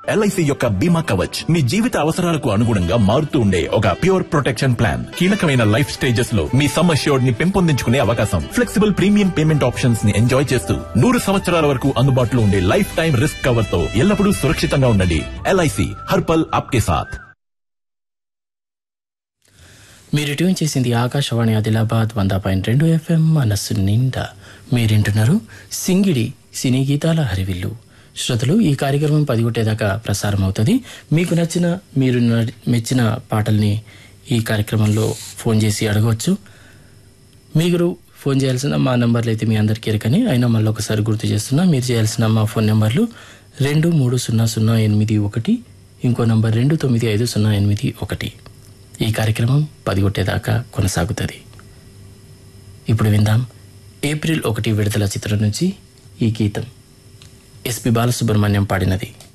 LIC యొక్క బీమా కవచ్ మీ జీవిత అవసరాలకు అనుగుణంగా మారుతూ ఉండే ఒక ప్యూర్ ప్రొటెక్షన్ ప్లాన్ కీలకమైన లైఫ్ స్టేజెస్ లో మీ సమ్ అష్యూర్డ్ ని పెంపొందించుకునే అవకాశం ఫ్లెక్సిబుల్ ప్రీమియం పేమెంట్ ఆప్షన్స్ ని ఎంజాయ్ చేస్తూ నూరు సంవత్సరాల వరకు అందుబాటులో ఉండే లైఫ్ టైం రిస్క్ కవర్ తో ఎల్లప్పుడూ సురక్షితంగా ఉండండి ఎల్ఐసి హర్పల్ ఆప్కే సాథ్ మీరు ట్యూన్ చేసింది ఆకాశవాణి ఆదిలాబాద్ వంద పాయింట్ రెండు ఎఫ్ఎం మనస్సు నిండా మీరింటున్నారు సింగిడి సినీ గీతాల హరివిల్లు శ్రోతలు ఈ కార్యక్రమం పదిగొట్టేదాకా ప్రసారం అవుతుంది మీకు నచ్చిన మీరు న- మెచ్చిన పాటల్ని ఈ కార్యక్రమంలో ఫోన్ చేసి అడగవచ్చు మీరు ఫోన్ చేయాల్సిన మా నంబర్లు అయితే మీ అందరికీ ఎరకని అయినా మళ్ళీ ఒకసారి గుర్తు చేస్తున్నా మీరు చేయాల్సిన మా ఫోన్ నెంబర్లు రెండు మూడు సున్నా సున్నా ఎనిమిది ఒకటి ఇంకో నంబర్ రెండు తొమ్మిది ఐదు సున్నా ఎనిమిది ఒకటి ఈ కార్యక్రమం పదిగొట్టేదాకా కొనసాగుతుంది ఇప్పుడు విందాం ఏప్రిల్ ఒకటి విడుదల చిత్రం నుంచి ఈ గీతం ఎస్పి బాలసుబ్రహ్మణ్యం పాడినది